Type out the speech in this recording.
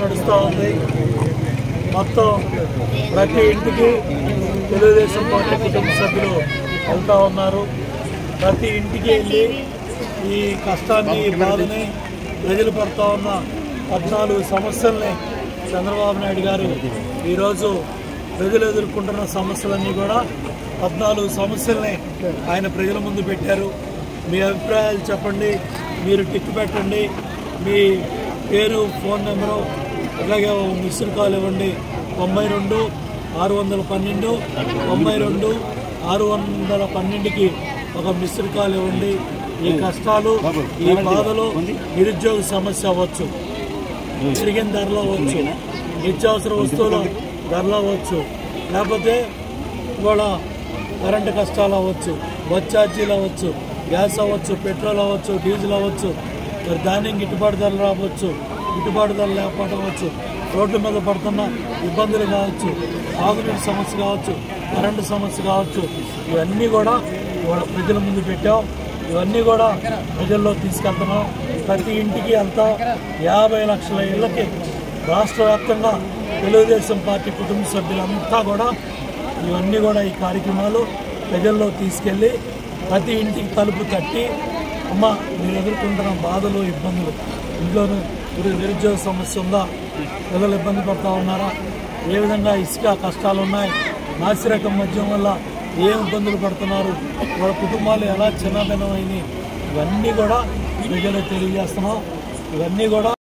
నడుస్తూ ఉంది మొత్తం ప్రతి ఇంటికి తెలుగుదేశం పార్టీ కుటుంబ సభ్యులు వెళ్తూ ఉన్నారు ప్రతి ఇంటికి వెళ్ళి ఈ కష్టాన్ని ఈ బాధని ప్రజలు పడుతూ ఉన్న పద్నాలుగు సమస్యల్ని చంద్రబాబు నాయుడు గారు ఈరోజు ప్రజలు ఎదుర్కొంటున్న సమస్యలన్నీ కూడా పద్నాలుగు సమస్యల్ని ఆయన ప్రజల ముందు పెట్టారు మీ అభిప్రాయాలు చెప్పండి మీరు టిక్ పెట్టండి మీ పేరు ఫోన్ నెంబరు అలాగే ఓ మిస్డ్ కాల్ ఇవ్వండి తొంభై రెండు ఆరు వందల పన్నెండు తొంభై రెండు ఆరు వందల పన్నెండుకి ఒక మిస్డ్ కాల్ ఇవ్వండి ఈ కష్టాలు ఈ బాధలు నిరుద్యోగ సమస్య అవ్వచ్చు పెరిగిన ధరలు అవ్వచ్చు నిత్యావసర వస్తువుల ధరలు అవ్వచ్చు లేకపోతే ఇవాళ కరెంటు కష్టాలు అవ్వచ్చు బస్ ఛార్జీలు అవ్వచ్చు గ్యాస్ అవ్వచ్చు పెట్రోల్ అవ్వచ్చు డీజిల్ అవ్వచ్చు మరి ధాన్యం గిట్టుబాటు ధరలు రావచ్చు గిట్టుబాటు ధరలు లేకపోవడం అవ్వచ్చు రోడ్ల మీద పడుతున్న ఇబ్బందులు కావచ్చు తాగునీటి సమస్య కావచ్చు కరెంటు సమస్య కావచ్చు ఇవన్నీ కూడా ఇవాళ ప్రజల ముందు పెట్టాం ఇవన్నీ కూడా ప్రజల్లో తీసుకెళ్తున్నాం ప్రతి ఇంటికి అంతా యాభై లక్షల ఇళ్ళకి రాష్ట్ర వ్యాప్తంగా తెలుగుదేశం పార్టీ కుటుంబ సభ్యులంతా కూడా ఇవన్నీ కూడా ఈ కార్యక్రమాలు ప్రజల్లో తీసుకెళ్ళి ప్రతి ఇంటికి తలుపు తట్టి అమ్మ మీరు ఎదుర్కొంటున్న బాధలు ఇబ్బందులు ఇంట్లోనూ నిరు- నిరుద్యోగ సమస్య ఉందా పిల్లలు ఇబ్బంది పడుతూ ఉన్నారా ఏ విధంగా ఇసుక కష్టాలు ఉన్నాయి నాసిరకం మద్యం వల్ల ఏం ఇబ్బందులు పడుతున్నారు వాళ్ళ కుటుంబాలు ఎలా చిన్నదనమైనవి ఇవన్నీ కూడా ప్రజలకు తెలియజేస్తున్నాం ఇవన్నీ కూడా